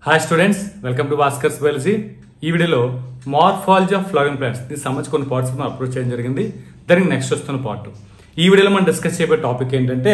hi students welcome to Bhaskar's వెల్సీ ఈ వీడియోలో మార్ఫాలజీ ఆఫ్ ఫ్లవరింగ్ ప్లాంట్స్ దీనికి సంబంధించి కొన్ని పార్ట్స్ మనం అప్రోచ్ చేయడం జరిగింది దానికి నెక్స్ట్ వస్తున్న పార్ట్ ఈ వీడియోలో మనం డిస్కస్ చేయబోయే టాపిక్ ఏంటంటే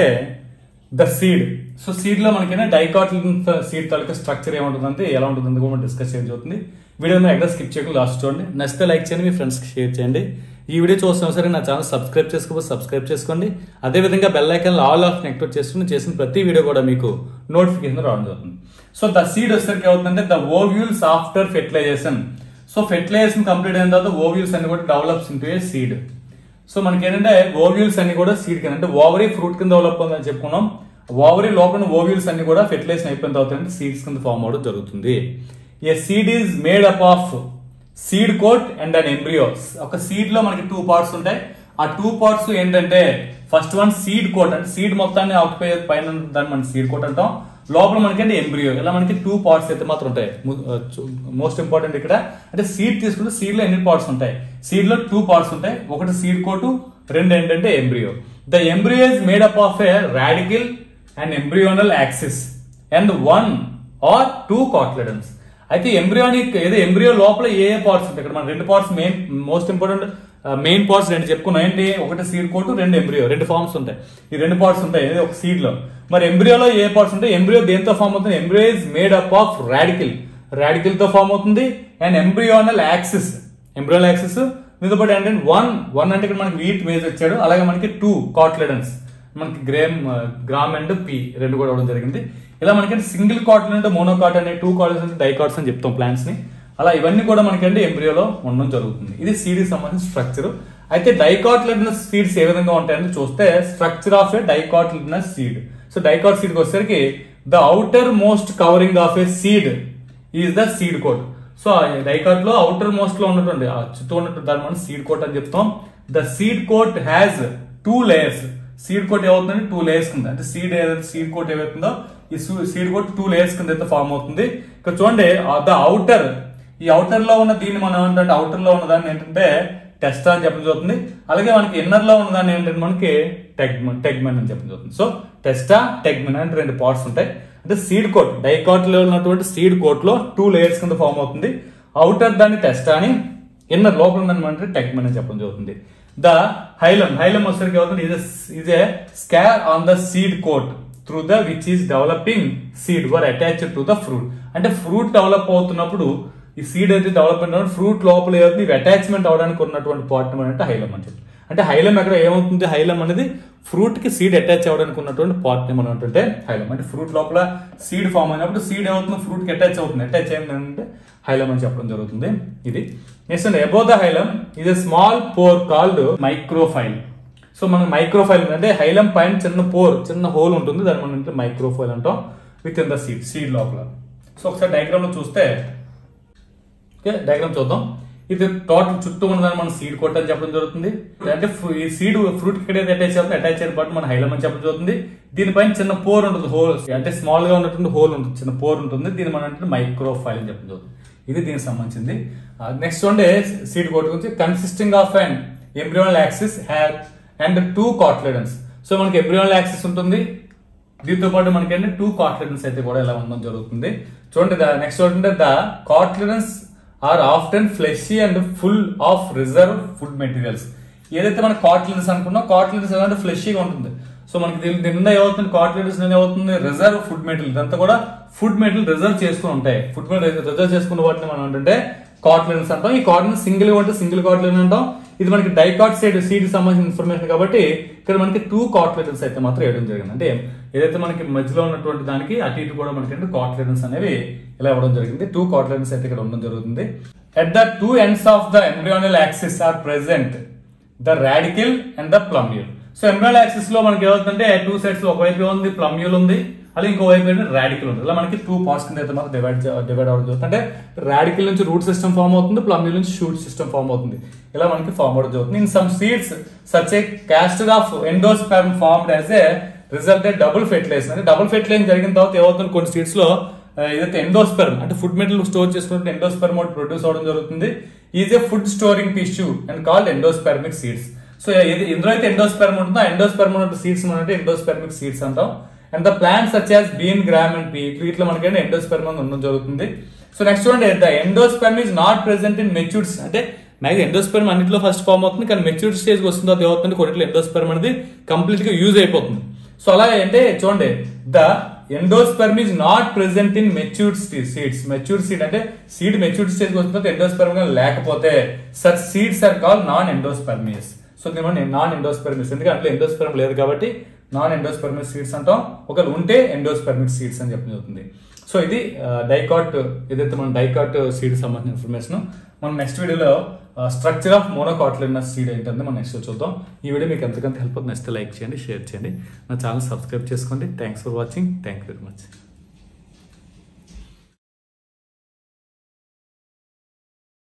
ద సీడ్ సో సీడ్ లో మనకైనా డైకాట్లిన్ సీడ్ తాలూకా స్ట్రక్చర్ ఏముంటుందంటే ఎలా ఉంటుందని కూడా మనం డిస్కస్ చేయడం జరుగుతుంది వీడియోని ఎక్కడ స్కిప్ చేయకుండా లాస్ట్ చూడండి నచ్చితే లైక్ చేయండి మీ ఫ్రెండ్స్కి షేర్ చేయండి ఈ వీడియో చూస్తున్నా సరే నా ఛానల్ సబ్స్క్రైబ్ చేసుకోకపోతే సబ్స్క్రైబ్ చేసుకోండి అదేవిధంగా బెల్ ఐకాన్ ఆల్ ఆఫ్ నెక్ట్ చేసుకుని చేసిన ప్రతి వీడియో కూడా మీకు నోటిఫికేషన్ రావడం జరుగుతుంది సో ద సీడ్ వచ్చేసరికి ఏమవుతుందంటే the ovules after fertilization so fertilization complete అయిన తర్వాత ఓవ్యూల్స్ అన్ని కూడా develops into a seed so మనకి ఏంటంటే ఓవ్యూల్స్ అన్ని కూడా సీడ్ కింద అంటే ఓవరీ ఫ్రూట్ కింద డెవలప్ అవుతుందని చెప్పుకున్నాం ఓవరీ లోపల ఓవ్యూల్స్ అన్ని కూడా ఫెర్టిలైజేషన్ అయిపోయిన తర్వాత సీడ్స్ కింద ఫామ్ అవడం జరుగుతుంది a seed is made up of seed coat and an embryo ఒక సీడ్ లో మనకి టూ పార్ట్స్ ఉంటాయి ఆ టూ పార్ట్స్ ఏంటంటే ఫస్ట్ వన్ సీడ్ కోట్ అంటే సీడ్ మొత్తాన్ని ఆక్యుపై పైన ఉన్న దాన్ని మనం సీడ్ కోట్ అంటాం లోపల మనకి ఎంబ్రియో ఇలా మనకి టూ పార్ట్స్ అయితే మాత్రం ఉంటాయి మోస్ట్ ఇంపార్టెంట్ ఇక్కడ అంటే సీడ్ తీసుకుంటే సీడ్ లో ఎన్ని పార్ట్స్ ఉంటాయి సీడ్ లో టూ పార్ట్స్ ఉంటాయి ఒకటి సీడ్ కోటు రెండు ఏంటంటే embryo the embryo is made up of a radicle and embryonal axis and one or two cotyledons అయితే ఎంబ్రియోనిక్ ఏదో ఎంబ్రియో లోపల ఏ ఏ పార్ట్స్ ఉంటాయి ఇక్కడ మన రెండు parts main most important main parts రెండు చెప్పుకున్నాం ఏంటి ఒకటి సీడ్ కోటు రెండు ఎంబ్రియో రెండు ఫార్మ్స్ ఉంటాయి ఈ రెండు పార్ట్స్ ఉంటాయి ఏదో ఒక సీడ్ లో మరి ఎంబ్రియోలో ఏ పార్ట్స్ ఉంటాయి ఎంబ్రియో దేంతో ఫామ్ అవుతుంది embryo is made up of radicle radicle తో ఫామ్ అవుతుంది and embryonal axis embryonal axis మీతో పాటు ఏంటంటే వన్ వన్ అంటే ఇక్కడ మనకి వీట్ వేజ్ వచ్చాడు అలాగే మనకి టూ కాట్లెడన్స్ మనకి గ్రేమ్ గ్రామ్ అండ్ పి రెండు కూడా ఇవ్వడం జరిగింది ఇలా మనకి సింగిల్ కాటన్ అంటే మోనోకాట్ అనే టూ కాటన్స్ అంటే డైకాట్స్ అని చెప్తాం ప్లాంట్స్ ని అలా ఇవన్నీ కూడా మనకి అంటే ఎంబ్రియోలో ఉండడం జరుగుతుంది ఇది సీడ్కి సంబంధించిన స్ట్రక్చర్ అయితే డైకాట్లిడ్నస్ సీడ్స్ ఏ విధంగా ఉంటాయని చూస్తే structure of a dicotyledonous seed so dicot seed వచ్చేసరికి the outermost covering of a seed is the seed coat so dicot లో అవుటర్ మోస్ట్ లో ఉన్నటువంటి ఆ చుట్టూ ఉన్నటువంటి దాన్ని మనం సీడ్ కోట్ అని చెప్తాం the seed coat has two layers seed coat ఏమవుతుందంటే టూ లేయర్స్ కింద అంటే సీడ్ ఏదైతే సీడ్ కోట్ ఏవైతుందో ఈ సీడ్ కోట్ టూ లేయర్స్ కింద అయితే ఫామ్ అవుతుంది ఇక్కడ చూడండి ద అవుటర్ ఈ అవుటర్ లో ఉన్న దీన్ని మనం ఏంటంటే అవుటర్ లో ఉన్న దాన్ని ఏంటంటే టెస్టా అని చెప్పడం జరుగుతుంది అలాగే మనకి ఇన్నర్ లో ఉన్న దాన్ని ఏంటంటే మనకి టెగ్మన్ టెగ్మెన్ అని చెప్పడం జరుగుతుంది సో టెస్టా టెగ్మెన్ అంటే రెండు పార్ట్స్ ఉంటాయి అంటే సీడ్ కోట్ డైకాట్ లో ఉన్నటువంటి సీడ్ కోట్ లో టూ లేయర్స్ కింద ఫామ్ అవుతుంది అవుటర్ దాన్ని టెస్టా అని ఇన్నర్ లోపల ఉందని అంటే టెగ్మెన్ అని చెప్పడం జరుగుతుంది ద హైలం హైలం వచ్చేసరికి అవుతుంది is a scar on the seed coat through the which is developing seed were attached to the fruit అంటే ఫ్రూట్ డెవలప్ అవుతున్నప్పుడు ఈ సీడ్ అయితే డెవలప్ అయినప్పుడు ఫ్రూట్ లోపల ఏదైతే ఇవి అటాచ్మెంట్ అవడానికి ఉన్నటువంటి పార్ట్ అంటే హైలం అని చెప్పి అంటే హైలం ఎక్కడ ఏమవుతుంది హైలం అనేది ఫ్రూట్ కి సీడ్ అటాచ్ అవ్వడానికి ఉన్నటువంటి పార్ట్ మనం అంటే హైలం అంటే ఫ్రూట్ లోపల సీడ్ ఫామ్ అయినప్పుడు సీడ్ ఏమవుతుంది ఫ్రూట్ కి అటాచ్ అవుతుంది అటాచ్ అయింది అంటే హైలం అని చెప్పడం జరుగుతుంది ఇది నెక్స్ట్ అబౌ ద హైలం ఇది small pore called micropyle so మనం మైక్రోఫైల్ అంటే హైలం పైన చిన్న పోర్ చిన్న హోల్ ఉంటుంది దాన్ని మనం మైక్రోఫైల్ అంటాం within the seed seed లోపల సో ఒకసారి డయాగ్రామ్ లో చూస్తే ఓకే డయాగ్రామ్ చూద్దాం ఇది టోటల్ చుట్టూ ఉన్నదాన్ని మనం సీడ్ కోట్ అని చెప్పడం జరుగుతుంది అంటే ఈ సీడ్ ఫ్రూట్ ఎక్కడైతే అటాచ్ అవుతుంది అటాచ్ అయిన పాటు మన హైలం అని చెప్పడం జరుగుతుంది దీనిపైన చిన్న పోర్ ఉంటుంది హోల్ అంటే స్మాల్ గా ఉన్నటువంటి హోల్ ఉంటుంది చిన్న పోర్ ఉంటుంది దీని మనం అంటే మైక్రోఫైల్ అని చెప్పడం జరుగుతుంది ఇది దీనికి సంబంధించింది నెక్స్ట్ ఉండే సీడ్ కోట్ గురించి consisting of and embryonal axis have and two cotyledons so మనకి ఎంబ్రియోనల్ యాక్సిస్ ఉంటుంది దీంతో పాటు మనకి అంటే టూ కాట్లెడన్స్ అయితే కూడా ఇలా ఉండడం జరుగుతుంది చూడండి నెక్స్ట్ ఏంటంటే the cotyledons are often fleshy and full of reserve food materials ఏదైతే మన కాట్లెన్స్ అనుకున్నా కాట్లెన్స్ ఎలా అంటే ఫ్లెషీగా ఉంటుంది సో మనకి దీని నిన్న ఏమవుతుంది కాట్లెన్స్ ఏమవుతుంది రిజర్వ్ ఫుడ్ మెటీరియల్ ఇదంతా కూడా ఫుడ్ మెటీరియల్ రిజర్వ్ చేసుకుని ఉంటాయి ఫుడ్ మెటీరియల్ రిజర్వ్ చేసుకున్న వాటిని మనం ఏంటంటే కాట్లెన్స్ అంటాం ఈ కాట్లెన్స్ సింగిల్ ఉంటే సింగిల్ కాట్లెన్ అంటాం ఇది మనకి డైకాట్ సైడ్ సీడ్ సంబంధించిన ఇన్ఫర్మేషన్ కాబట్టి ఇక్కడ మనకి టూ కాట్లెటన్స్ అయితే మాత్రం వేయడం జరిగింది అంటే ఏదైతే మనకి మధ్యలో ఉన్నటువంటి దానికి అటు ఇటు కూడా మనకి కాట్లెటన్స్ అనేవి ఇలా ఇవ్వడం జరిగింది టూ కాట్లెటన్స్ అయితే ఇక్కడ ఉండడం జరుగుతుంది at the two ends of the embryonal axis are present the radicle and the plumule so embryonal axis లో మనకి ఏమవుతుందంటే టూ సైడ్స్ ఒకవైపు ఉంది ప్లమ్యూల్ ఉంది అలాగే ఇంకో వైపు ఏంటంటే రాడికల్ ఉంటుంది ఇలా మనకి టూ పార్ట్స్ కింద అయితే మాత్రం డివైడ్ డివైడ్ అవ్వడం జరుగుతుంది అంటే రాడికల్ నుంచి రూట్ సిస్టమ్ ఫామ్ అవుతుంది ప్లమ్యూల్ నుంచి షూట్ సిస్టమ్ ఫామ్ అవుతుంది ఇలా మనకి ఫామ్ అవడం జరుగుతుంది in some seeds such a castor of endosperm formed as a result double fertilization అంటే డబుల్ ఫెర్టిలైజేషన్ జరిగిన తర్వాత ఏమవుతుంది కొన్ని సీడ్స్ లో ఏదైతే ఎండోస్పెర్మ్ అంటే ఫుడ్ మెటీరియల్ స్టోర్ చేసుకుంటే ఎండోస్పెర్మ్ ఒకటి ప్రొడ్యూస్ అవడం జరుగుతుంది is a food storing tissue and called endospermic seeds so ఇందులో అయితే ఎండోస్పెర్మ్ ఉంటుందో ఎండోస్పెర్మ్ ఉన్న సీడ్స్ అంటే ఎండోస్పెర్మిక్ సీడ్స్ అంటాం and the plant such as bean gram and pea వీటిలో మనకి ఎండోస్పెర్మ్ అని ఉండడం జరుగుతుంది సో నెక్స్ట్ చూడండి the endosperm is not present in matures అంటే మ్యాక్స్ ఎండోస్పెర్మ్ అన్నింటిలో ఫస్ట్ ఫామ్ అవుతుంది కానీ మెచ్యూర్ స్టేజ్ వస్తుంది అది ఏమవుతుంది కొన్నిట్లో ఎండోస్పెర్మ్ అనేది కంప్లీట్ గా యూజ్ అయిపోతుంది సో అలా అంటే చూడండి the endosperm is not present in matured seeds matured seed అంటే సీడ్ మెచ్యూర్డ్ స్టేజ్ వస్తుంది ఎండోస్పెర్మ్ గా లేకపోతే such seeds are call non endospermous so దీని నాన్ ఎండోస్పెర్మిస్ ఎందుకంటే అందులో ఎండోస్పెర్మ్ లేదు కాబట్టి నాన్ ఎండోస్పెర్మిక్ సీడ్స్ అంటాం ఒకవేళ ఉంటే ఎండోస్పెర్మిక్ సీడ్స్ అని చెప్పడం జరుగుతుంది సో ఇది డైకాట్ ఏదైతే మనం డైకాట్ సీడ్ సంబంధించిన ఇన్ఫర్మేషన్ మనం నెక్స్ట్ వీడియోలో స్ట్రక్చర్ ఆఫ్ మోనోకాట్లిన సీడ్ ఏంటంటే మనం నెక్స్ట్ చూద్దాం ఈ వీడియో మీకు ఎంతకంత హెల్ప్ అవుతుంది నెక్స్ట్ లైక్ చేయండి షేర్ చేయండి నా ఛానల్ సబ్స్క్రైబ్ చేసుకోండి thanks for watching thank you very much